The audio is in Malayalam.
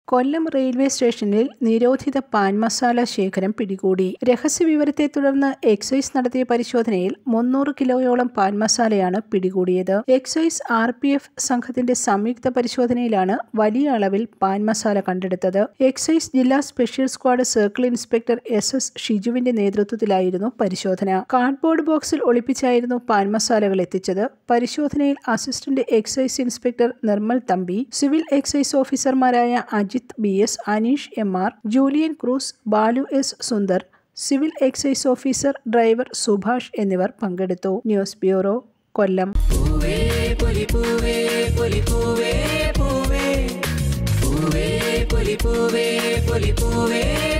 കൊല്ലം റെയിൽവേ സ്റ്റേഷനിൽ നിരോധിത പാൻ മസാല ശേഖരം പിടികൂടി രഹസ്യവിവരത്തെ തുടർന്ന് എക്സൈസ് നടത്തിയ പരിശോധനയിൽ മുന്നൂറ് കിലോയോളം പാൻ മസാലയാണ് പിടികൂടിയത് എക്സൈസ് ആർ പി എഫ് സംഘത്തിന്റെ സംയുക്ത പരിശോധനയിലാണ് വലിയ അളവിൽ പാൻ മസാല കണ്ടെടുത്തത് എക്സൈസ് ജില്ലാ special squad circle inspector S S ഷിജുവിന്റെ നേതൃത്വത്തിലായിരുന്നു പരിശോധന കാർഡ്ബോർഡ് ബോക്സിൽ ഒളിപ്പിച്ചായിരുന്നു പാൻ മസാലകൾ എത്തിച്ചത് പരിശോധനയിൽ assistant excise inspector Nirmal Thampi civil excise ഓഫീസർമാരായ Ajith B S Aneesh M R Julian Cruz Balu S Sundar civil excise officer driver Subhash എന്നിവർ പങ്കെടുത്തു ന്യൂസ് ബ്യൂറോ കൊല്ലം പൂവേ പൊലി പൂവേ പൊലി പൂവേ പൂവേ പൂവേ പൊലി പൂവേ പൊലി പൂവേ